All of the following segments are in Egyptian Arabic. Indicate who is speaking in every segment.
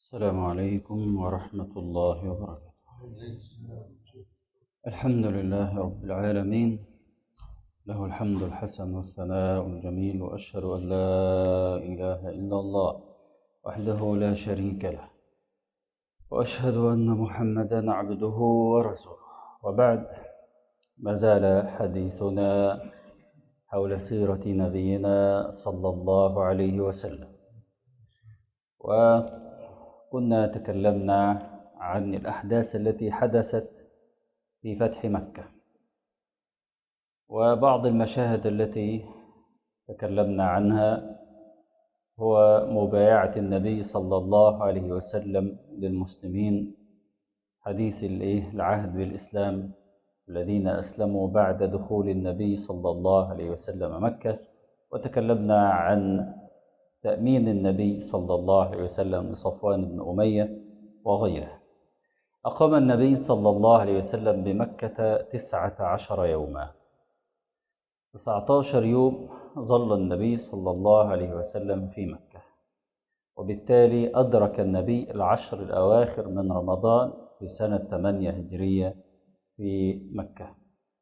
Speaker 1: السلام عليكم ورحمة الله وبركاته الحمد لله رب العالمين له الحمد الحسن والثناء الجميل وأشهد أن لا إله إلا الله وحده لا شريك له وأشهد أن محمدا عبده ورسوله وبعد ما زال حديثنا حول سيرة نبينا صلى الله عليه وسلم وكنا تكلمنا عن الأحداث التي حدثت في فتح مكة وبعض المشاهد التي تكلمنا عنها هو مبايعة النبي صلى الله عليه وسلم للمسلمين حديث العهد بالإسلام الذين أسلموا بعد دخول النبي صلى الله عليه وسلم مكة وتكلمنا عن تأمين النبي صلى الله عليه وسلم لصفوان بن أمية وغيره أقام النبي صلى الله عليه وسلم بمكة تسعة عشر يوما تسعة عشر يوم ظل النبي صلى الله عليه وسلم في مكة وبالتالي أدرك النبي العشر الأواخر من رمضان في سنة 8 هجرية في مكة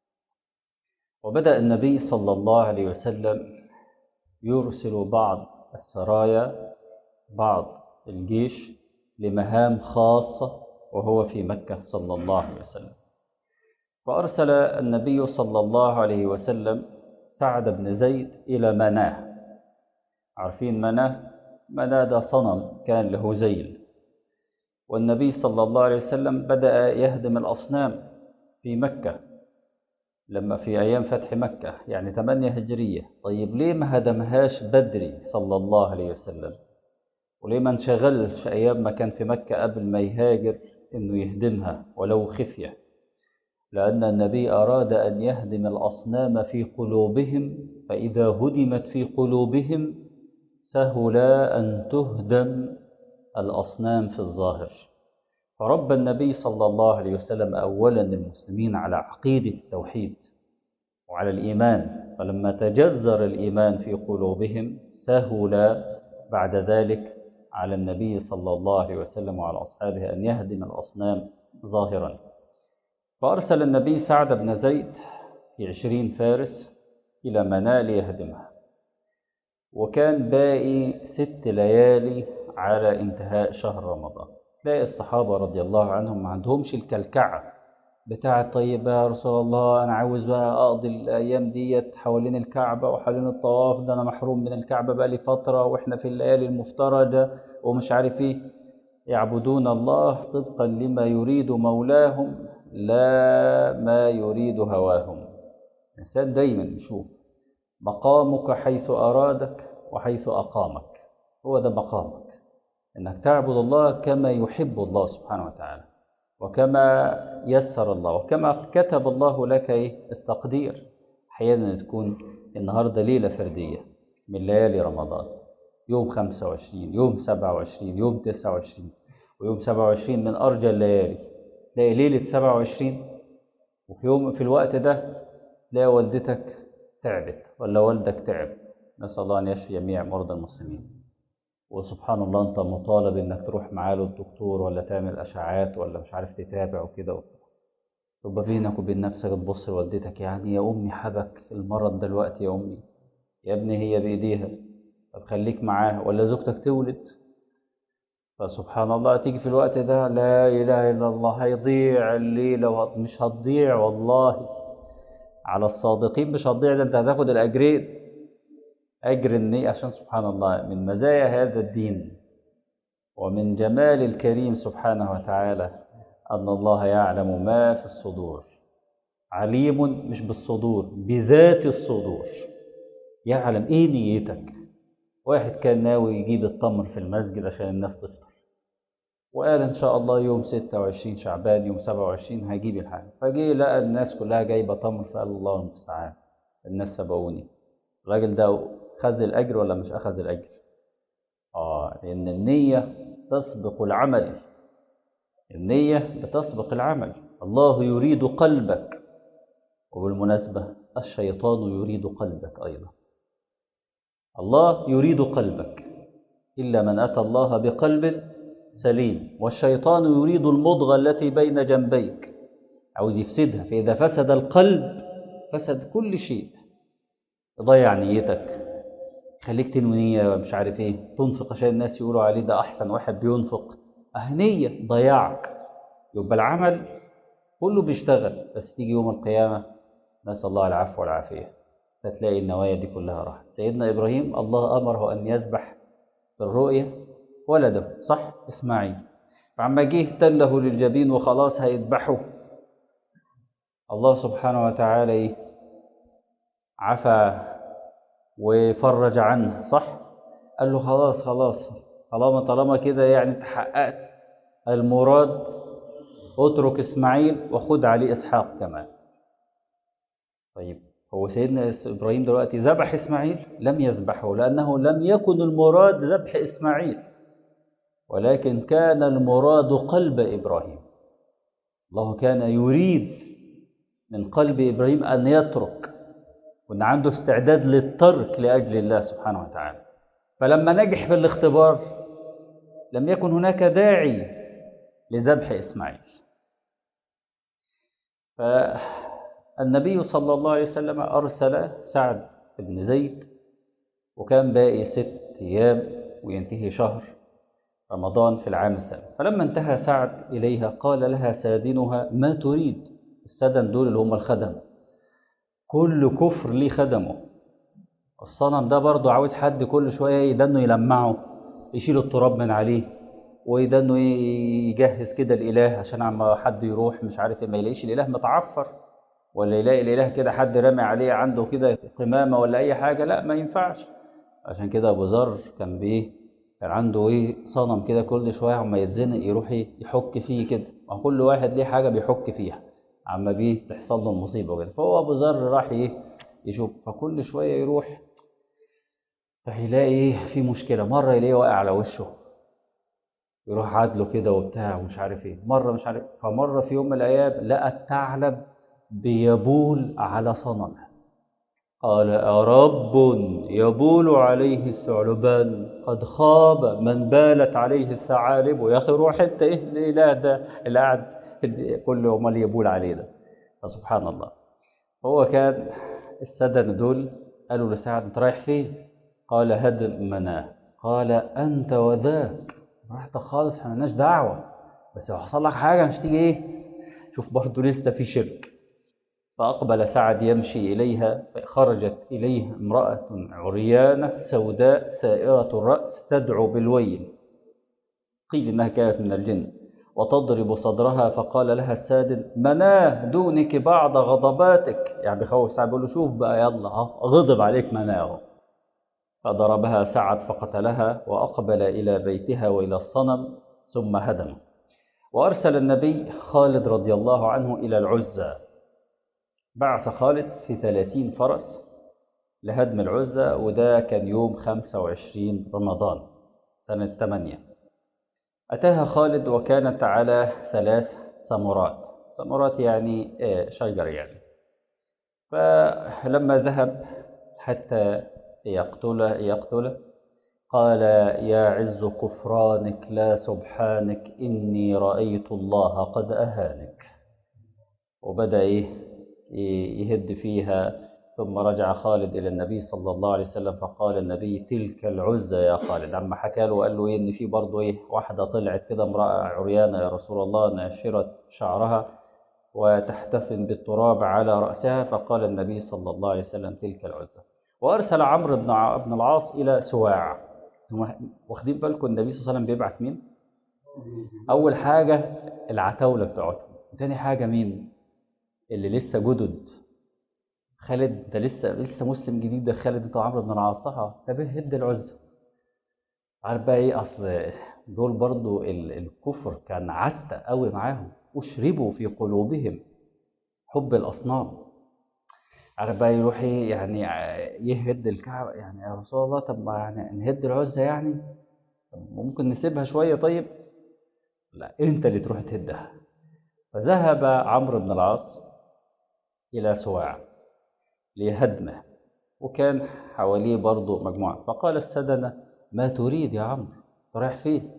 Speaker 1: وبدأ النبي صلى الله عليه وسلم يرسل بعض السرايا بعض الجيش لمهام خاصة وهو في مكة صلى الله عليه وسلم فأرسل النبي صلى الله عليه وسلم سعد بن زيد إلى مناه عارفين مناه مناه ده صنم كان له زيل والنبي صلى الله عليه وسلم بدأ يهدم الأصنام في مكة لما في أيام فتح مكة يعني 8 هجرية طيب ليه ما هدمهاش بدري صلى الله عليه وسلم وليه ما انشغلش أيام ما كان في مكة قبل ما يهاجر إنه يهدمها ولو خفية لأن النبي أراد أن يهدم الأصنام في قلوبهم فإذا هدمت في قلوبهم سهل أن تهدم الأصنام في الظاهر فرب النبي صلى الله عليه وسلم أولا المسلمين على عقيدة التوحيد وعلى الإيمان فلما تجذر الإيمان في قلوبهم سهل بعد ذلك على النبي صلى الله عليه وسلم وعلى أصحابه أن يهدم الأصنام ظاهرا فأرسل النبي سعد بن زيد في عشرين فارس إلى منى ليهدمها وكان باقي ست ليالي على انتهاء شهر رمضان تلاقي الصحابة رضي الله عنهم ما عندهمش الكلكعة بتاعة طيب يا رسول الله أنا عاوز بقى أقضي الأيام ديت حوالين الكعبة وحوالين الطواف ده أنا محروم من الكعبة بقى لي فترة وإحنا في الليالي المفترجة ومش عارف إيه يعبدون الله طبقا لما يريد مولاهم لا ما يريد هواهم الإنسان دايما يشوف مقامك حيث أرادك وحيث أقامك هو ده مقامك انك تعبد الله كما يحب الله سبحانه وتعالى وكما يسر الله وكما كتب الله لك التقدير احيانا تكون النهارده ليله فرديه من ليالي رمضان يوم 25 يوم 27 يوم 29 ويوم 27 من ارجى الليالي تلاقي ليله 27 وفي يوم في الوقت ده تلاقي والدتك تعبت ولا والدك تعب نسال الله ان يشفي جميع مرضى المسلمين وسبحان الله انت مطالب انك تروح معاه للدكتور ولا تعمل اشعاعات ولا مش عارف تتابع وكده تبقى بينك وبين نفسك تبص لوالدتك يعني يا امي حبك المرض دلوقتي يا امي يا ابني هي بايديها طب خليك معاها ولا زوجتك تولد فسبحان الله تيجي في الوقت ده لا اله الا الله هيضيع الليله مش هتضيع والله على الصادقين مش هتضيع ده انت هتاخد الاجرين أجر النية عشان سبحان الله من مزايا هذا الدين ومن جمال الكريم سبحانه وتعالى أن الله يعلم ما في الصدور عليم مش بالصدور بذات الصدور يعلم إيه نيتك واحد كان ناوي يجيب التمر في المسجد عشان الناس تفطر وقال إن شاء الله يوم 26 شعبان يوم 27 هجيب الحاجة فجه لقى الناس كلها جايبة تمر فقال الله المستعان الناس سبقوني الراجل ده خذ الأجر ولا مش أخذ الأجر؟ آه لأن النية تسبق العمل النية بتسبق العمل الله يريد قلبك وبالمناسبة الشيطان يريد قلبك أيضا الله يريد قلبك إلا من أتى الله بقلب سليم والشيطان يريد المضغة التي بين جنبيك عاوز يفسدها فإذا فسد القلب فسد كل شيء يضيع نيتك خليك تنوي نية مش عارف ايه تنفق عشان الناس يقولوا عليه ده أحسن واحد بينفق أهنية ضيعك يبقى العمل كله بيشتغل بس تيجي يوم القيامة نسأل الله العفو والعافية فتلاقي النوايا دي كلها راحت سيدنا إبراهيم الله أمره أن يذبح بالرؤية ولده صح إسماعيل فعما جه تله للجبين وخلاص هيذبحه الله سبحانه وتعالى إيه؟ عفى وفرج عنه صح قال له خلاص خلاص طالما طالما كده يعني تحققت المراد اترك اسماعيل وخد عليه اسحاق كمان طيب هو سيدنا ابراهيم دلوقتي ذبح اسماعيل لم يذبحه لانه لم يكن المراد ذبح اسماعيل ولكن كان المراد قلب ابراهيم الله كان يريد من قلب ابراهيم ان يترك وان عنده استعداد للترك لاجل الله سبحانه وتعالى فلما نجح في الاختبار لم يكن هناك داعي لذبح اسماعيل فالنبي صلى الله عليه وسلم ارسل سعد بن زيد وكان باقي ست ايام وينتهي شهر رمضان في العام الثاني فلما انتهى سعد اليها قال لها سادنها ما تريد السدن دول اللي هم الخدم كل كفر ليه خدمه الصنم ده برضه عاوز حد كل شويه يدنه يلمعه يشيل التراب من عليه ويدنه يجهز كده الاله عشان عما حد يروح مش عارف ما يلاقيش الاله متعفر ولا يلاقي الاله كده حد رامي عليه عنده كده قمامه ولا اي حاجه لا ما ينفعش عشان كده ابو ذر كان بايه كان عنده ايه صنم كده كل شويه عما يتزنق يروح يحك فيه كده وكل واحد ليه حاجه بيحك فيها عما بيه تحصل له المصيبه وكده فهو ابو ذر راح ايه يشوف فكل شويه يروح فيلاقي ايه في مشكله مره يلاقيه واقع على وشه يروح عادله كده وبتاع ومش عارف ايه مره مش عارف فمره في يوم من الايام لقى الثعلب بيبول على صنم قال أرب يبول عليه الثعلبان قد خاب من بالت عليه الثعالب يا اخي روح انت ايه الاله ده اللي قاعد كل يوم اللي يبول عليه ده فسبحان الله هو كان السدن دول قالوا لسعد انت رايح فين؟ قال هدم مناه قال انت وذاك براحتك خالص احنا مالناش دعوه بس لو حصل لك حاجه مش تيجي ايه؟ شوف برضه لسه في شرك فأقبل سعد يمشي إليها فخرجت إليه امرأة عريانة سوداء سائرة الرأس تدعو بالويل قيل إنها كانت من الجن وتضرب صدرها فقال لها السادن مناه دونك بعض غضباتك يعني بيخوف سعد بيقول له شوف بقى يلا غضب عليك مناه فضربها سعد فقتلها وأقبل إلى بيتها وإلى الصنم ثم هدم وأرسل النبي خالد رضي الله عنه إلى العزى بعث خالد في ثلاثين فرس لهدم العزة وده كان يوم خمسة وعشرين رمضان سنة ثمانية أتاها خالد وكانت على ثلاث سمرات سمرات يعني شجر يعني فلما ذهب حتى يقتله يقتله قال يا عز كفرانك لا سبحانك إني رأيت الله قد أهانك وبدأ إيه يهد فيها ثم رجع خالد إلى النبي صلى الله عليه وسلم فقال النبي تلك العزة يا خالد عما حكى له وقال له إيه إن في برضه إيه واحدة طلعت كده امرأة عريانة يا رسول الله ناشرة شعرها وتحتفن بالتراب على رأسها فقال النبي صلى الله عليه وسلم تلك العزة وأرسل عمرو بن بن العاص إلى سواع واخدين بالكم النبي صلى الله عليه وسلم بيبعت مين؟ أول حاجة العتاولة بتوعتهم تاني حاجة مين؟ اللي لسه جدد خالد ده لسه لسه مسلم جديد ده خالد انت وعمرو بن العاص صح طب هد العزة عارف بقى ايه اصل دول برضو الكفر كان عتة قوي معاهم اشربوا في قلوبهم حب الاصنام عارف بقى يروح ايه يعني يهد الكعبة يعني يا رسول الله طب ما يعني نهد العزة يعني طب ممكن نسيبها شوية طيب لا انت اللي تروح تهدها فذهب عمرو بن العاص إلى سواع لهدمه وكان حواليه برضه مجموعة فقال السدنة ما تريد يا عمرو رايح فين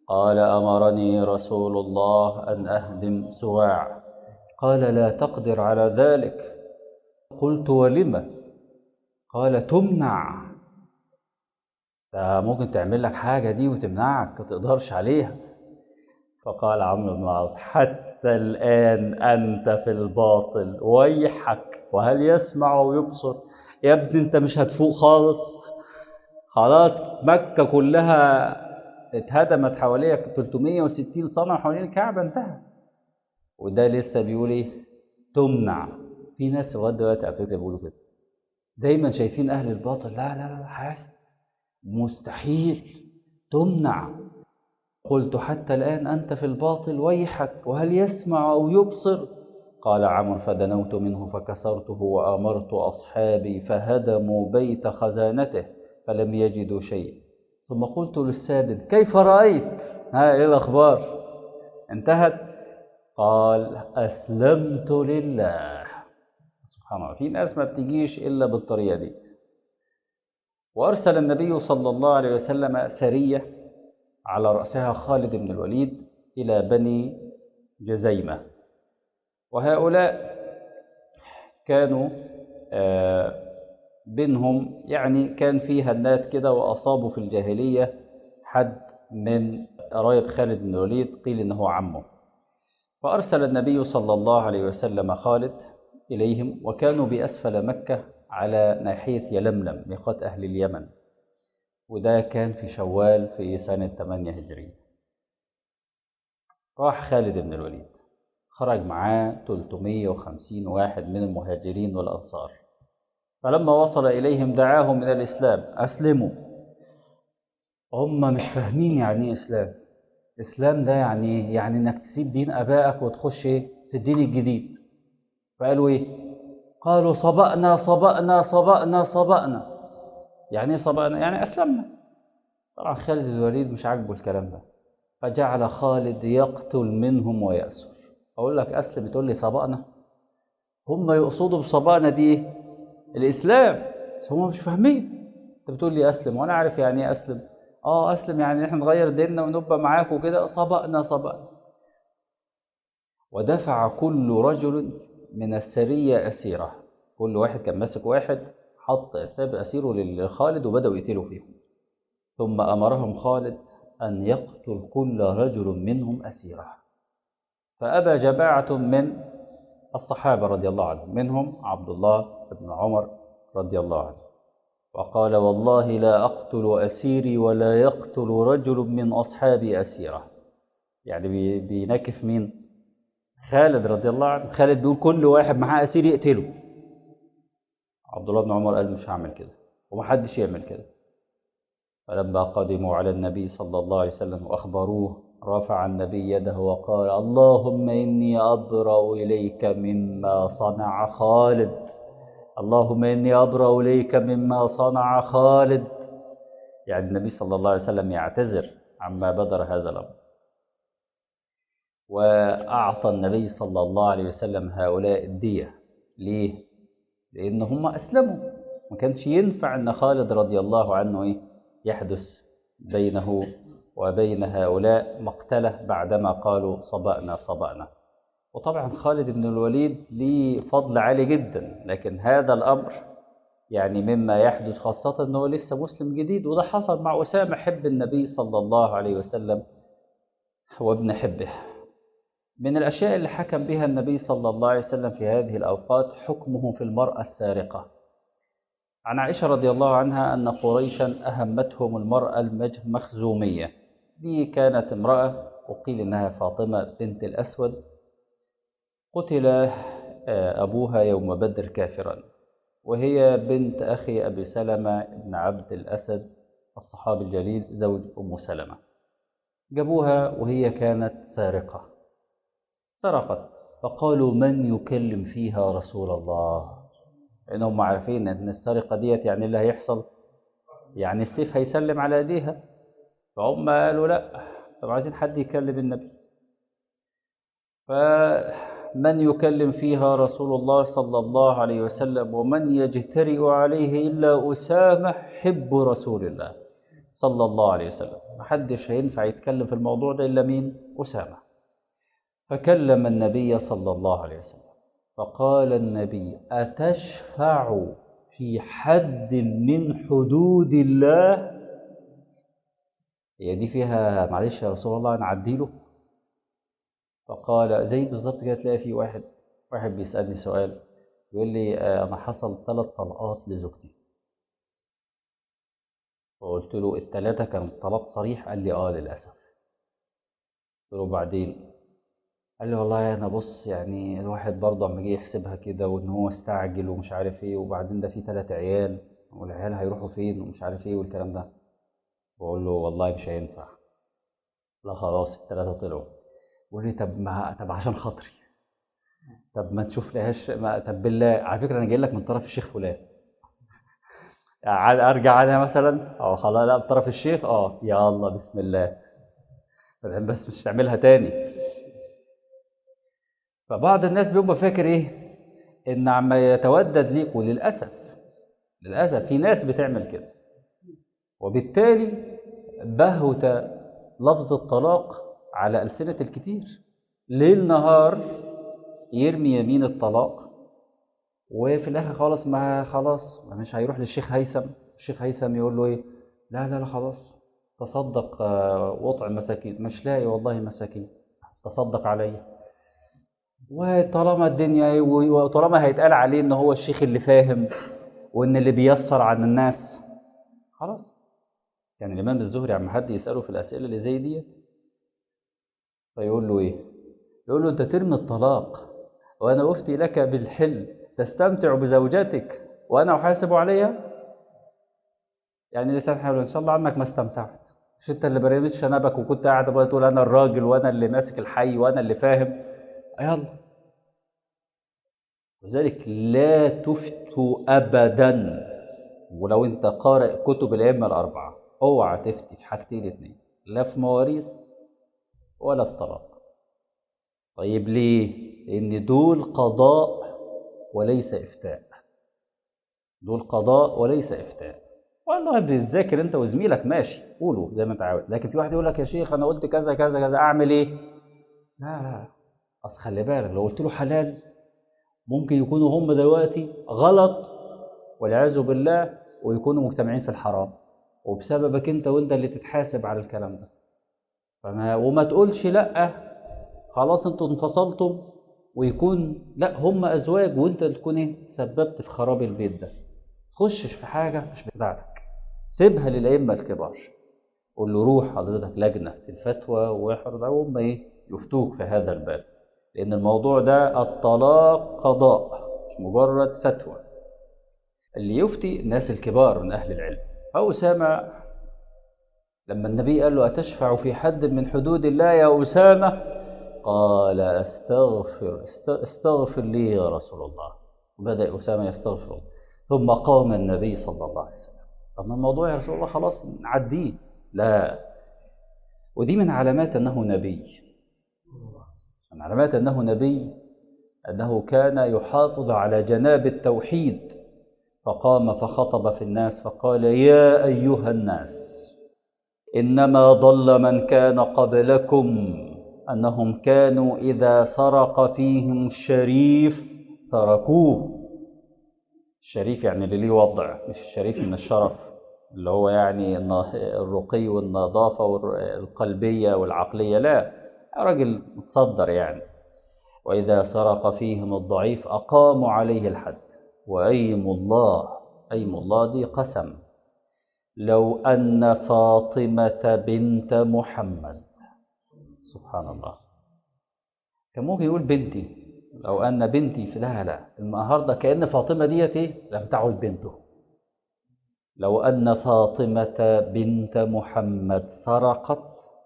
Speaker 1: قال أمرني رسول الله أن أهدم سواع قال لا تقدر على ذلك قلت ولم قال تمنع ده ممكن تعمل لك حاجة دي وتمنعك ما تقدرش عليها فقال عمرو بن العاص حتى الآن أنت في الباطل ويحك وهل يسمع ويبصر يا ابني أنت مش هتفوق خالص خلاص مكة كلها اتهدمت حواليها 360 صنم حوالين الكعبة انتهى وده لسه بيقول ايه تمنع في ناس لغايه دلوقتي على فكره بيقولوا كده دايما شايفين اهل الباطل لا لا لا حاسب مستحيل تمنع قلت حتى الآن أنت في الباطل ويحك وهل يسمع أو يبصر قال عمرو فدنوت منه فكسرته وأمرت أصحابي فهدموا بيت خزانته فلم يجدوا شيء ثم قلت للسادد كيف رأيت ها إيه الأخبار انتهت قال أسلمت لله سبحان الله في ناس ما بتجيش إلا بالطريقة دي وأرسل النبي صلى الله عليه وسلم سرية على رأسها خالد بن الوليد إلى بني جزيمة وهؤلاء كانوا بينهم يعني كان في هنات كده وأصابوا في الجاهلية حد من قرايب خالد بن الوليد قيل إنه عمه فأرسل النبي صلى الله عليه وسلم خالد إليهم وكانوا بأسفل مكة على ناحية يلملم ميقات أهل اليمن وده كان في شوال في سنة 8 هجرية راح خالد بن الوليد خرج معاه 350 واحد من المهاجرين والأنصار فلما وصل إليهم دعاهم إلى الإسلام أسلموا هم مش فاهمين يعني إيه إسلام إسلام ده يعني يعني إنك تسيب دين آبائك وتخش إيه في الدين الجديد فقالوا إيه قالوا صبأنا صبأنا صبأنا صبأنا يعني ايه صبأنا؟ يعني أسلمنا طبعا خالد الوليد مش عاجبه الكلام ده فجعل خالد يقتل منهم ويأسر أقول لك أسلم تقول لي صبأنا هم يقصدوا بصبأنا دي إيه؟ الإسلام بس هم مش فاهمين أنت بتقول لي أسلم وأنا عارف يعني إيه أسلم أه أسلم يعني إحنا نغير ديننا ونبقى معاك وكده صبأنا صبأنا ودفع كل رجل من السرية أسيرة كل واحد كان ماسك واحد حط حساب أسيره لخالد وبدأوا يقتلوا فيهم ثم أمرهم خالد أن يقتل كل رجل منهم أسيره فأبى جماعة من الصحابة رضي الله عنهم منهم عبد الله بن عمر رضي الله عنه وقال والله لا أقتل أسيري ولا يقتل رجل من أصحابي أسيره يعني بينكف مين خالد رضي الله عنه خالد بيقول كل واحد معاه أسير يقتله عبد الله بن عمر قال مش هعمل كده ومحدش يعمل كده فلما قدموا على النبي صلى الله عليه وسلم وأخبروه رفع النبي يده وقال اللهم إني أبرأ إليك مما صنع خالد اللهم إني أبرأ إليك مما صنع خالد يعني النبي صلى الله عليه وسلم يعتذر عما بدر هذا الأمر وأعطى النبي صلى الله عليه وسلم هؤلاء الدية ليه؟ لأن هم أسلموا ما كانش ينفع أن خالد رضي الله عنه إيه يحدث بينه وبين هؤلاء مقتله بعدما قالوا صبأنا صبأنا وطبعا خالد بن الوليد ليه فضل عالي جدا لكن هذا الأمر يعني مما يحدث خاصة أنه لسه مسلم جديد وده حصل مع أسامة حب النبي صلى الله عليه وسلم وابن حبه من الأشياء اللي حكم بها النبي صلى الله عليه وسلم في هذه الأوقات حكمه في المرأة السارقة عن عائشة رضي الله عنها أن قريشا أهمتهم المرأة المخزومية دي كانت امرأة وقيل إنها فاطمة بنت الأسود قتل أبوها يوم بدر كافرا وهي بنت أخي أبي سلمة بن عبد الأسد الصحابي الجليل زوج أم سلمة جابوها وهي كانت سارقة سرقت فقالوا من يكلم فيها رسول الله لأنهم عارفين أن السرقة ديت يعني اللي هيحصل يعني السيف هيسلم على ايديها فهم قالوا لا طب عايزين حد يكلم النبي فمن يكلم فيها رسول الله صلى الله عليه وسلم ومن يجترئ عليه إلا أسامة حب رسول الله صلى الله عليه وسلم محدش هينفع يتكلم في الموضوع ده إلا مين أسامة فكلم النبي صلى الله عليه وسلم فقال النبي أتشفع في حد من حدود الله هي دي فيها معلش يا رسول الله نعدي له فقال زي بالظبط كده تلاقي في واحد واحد بيسألني سؤال يقول لي آه، أنا حصل ثلاث طلقات لزوجتي فقلت له الثلاثة كانوا طلاق صريح قال لي اه للأسف قلت له بعدين قال لي والله انا بص يعني الواحد برضه اما جه يحسبها كده وان هو استعجل ومش عارف ايه وبعدين ده في ثلاث عيال والعيال هيروحوا فين ومش عارف ايه والكلام ده بقول له والله مش هينفع لا خلاص الثلاثه طلعوا بيقول لي طب ما طب عشان خاطري طب ما تشوف لهاش ما طب بالله على فكره انا جاي لك من طرف الشيخ فلان يعني ارجع انا مثلا او خلاص لا بطرف الشيخ اه يا الله بسم الله بس مش تعملها تاني فبعض الناس بيبقى فاكر ايه ان عما يتودد ليك وللاسف للاسف في ناس بتعمل كده وبالتالي بهت لفظ الطلاق على ألسنة الكتير ليل نهار يرمي يمين الطلاق وفي الآخر خالص ما خلاص ما مش هيروح للشيخ هيثم الشيخ هيثم يقول له إيه لا لا لا خلاص تصدق آه، وطع مساكين مش لاقي والله مساكين تصدق عليا وطالما الدنيا وطالما هيتقال عليه ان هو الشيخ اللي فاهم وان اللي بيسر عن الناس خلاص يعني الامام الزهري عم حد يساله في الاسئله اللي زي دي فيقول له ايه يقول له انت ترمي الطلاق وانا افتي لك بالحل تستمتع بزوجتك وانا احاسب عليها يعني لسان حلو ان شاء الله عنك ما استمتعت مش انت اللي برميت شنبك وكنت قاعد بقى تقول انا الراجل وانا اللي ماسك الحي وانا اللي فاهم يلا لذلك لا تفتوا ابدا ولو انت قارئ كتب الائمه الاربعه اوعى تفتي في حاجتين اتنين لا في مواريث ولا في طلاق طيب ليه لان دول قضاء وليس افتاء دول قضاء وليس افتاء والله بتذاكر انت وزميلك ماشي قولوا زي ما انت عاوز لكن في واحد يقول لك يا شيخ انا قلت كذا كذا كذا اعمل ايه لا لا اصل خلي بالك لو قلت له حلال ممكن يكونوا هم دلوقتي غلط والعياذ بالله ويكونوا مجتمعين في الحرام وبسببك انت وانت اللي تتحاسب على الكلام ده فما وما تقولش لا خلاص انتوا انفصلتم ويكون لا هم ازواج وانت تكون ايه سببت في خراب البيت ده تخشش في حاجه مش بتاعتك سيبها للائمه الكبار قول له روح حضرتك لجنه في الفتوى واحرض هم ايه يفتوك في هذا الباب لأن الموضوع ده الطلاق قضاء مش مجرد فتوى اللي يفتي الناس الكبار من أهل العلم فأسامة لما النبي قال له أتشفع في حد من حدود الله يا أسامة قال استغفر استغفر لي يا رسول الله بدأ أسامة يستغفر الله ثم قام النبي صلى الله عليه وسلم طب الموضوع يا رسول الله خلاص نعديه لا ودي من علامات أنه نبي من علامات أنه نبي أنه كان يحافظ على جناب التوحيد فقام فخطب في الناس فقال يا أيها الناس إنما ضل من كان قبلكم أنهم كانوا إذا سرق فيهم الشريف تركوه الشريف يعني اللي ليه وضع مش الشريف من الشرف اللي هو يعني الرقي والنظافة القلبية والعقلية لا راجل متصدر يعني وإذا سرق فيهم الضعيف أقاموا عليه الحد وأيم الله أيم الله دي قسم لو أن فاطمة بنت محمد سبحان الله كان ممكن يقول بنتي لو أن بنتي في لا لا النهارده كأن فاطمة ديت إيه لم تعد بنته لو أن فاطمة بنت محمد سرقت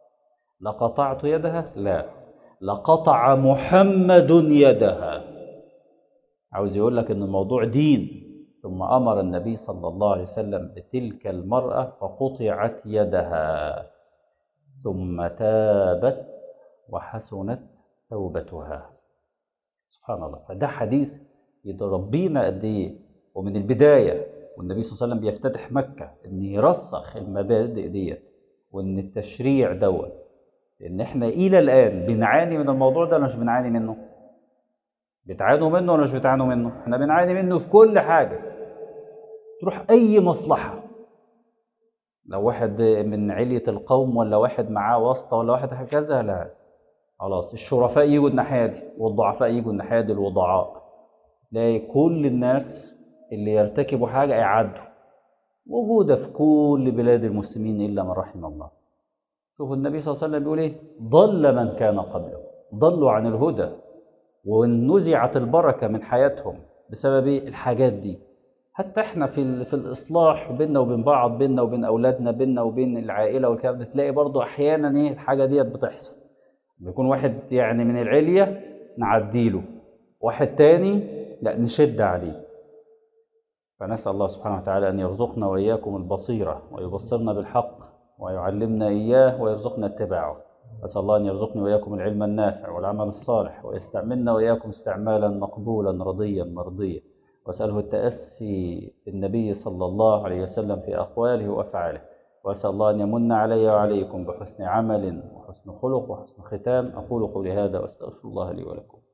Speaker 1: لقطعت يدها لا لقطع محمد يدها عاوز يقول لك ان الموضوع دين ثم امر النبي صلى الله عليه وسلم بتلك المراه فقطعت يدها ثم تابت وحسنت توبتها سبحان الله فده حديث يربينا قد ايه ومن البدايه والنبي صلى الله عليه وسلم بيفتتح مكة إن يرسخ المبادئ ديت وإن التشريع دوت لأن إحنا إلى الآن بنعاني من الموضوع ده ولا مش بنعاني منه؟ بتعانوا منه ولا مش بتعانوا منه؟ إحنا بنعاني منه في كل حاجة تروح أي مصلحة لو واحد من علية القوم ولا واحد معاه واسطة ولا واحد هكذا لا خلاص الشرفاء يجوا الناحية دي والضعفاء يجوا الناحية دي الوضعاء تلاقي كل الناس اللي يرتكبوا حاجة يعدوا موجودة في كل بلاد المسلمين إلا من رحم الله شوفوا النبي صلى الله عليه وسلم بيقول إيه ضل من كان قبله ضلوا عن الهدى ونزعت البركة من حياتهم بسبب الحاجات دي حتى احنا في في الاصلاح بيننا وبين بعض بيننا وبين اولادنا بيننا وبين العائله والكلام ده تلاقي برضو احيانا ايه الحاجه ديت بتحصل بيكون واحد يعني من العليه نعديله واحد تاني لا نشد عليه فنسال الله سبحانه وتعالى ان يرزقنا واياكم البصيره ويبصرنا بالحق ويعلمنا اياه ويرزقنا اتباعه أسأل الله أن يرزقني وإياكم العلم النافع والعمل الصالح ويستعملنا وإياكم استعمالا مقبولا رضيا مرضيا وأسأله التأسي بالنبي صلى الله عليه وسلم في أقواله وأفعاله وأسأل الله أن يمن علي وعليكم بحسن عمل وحسن خلق وحسن ختام أقول قولي هذا وأستغفر الله لي ولكم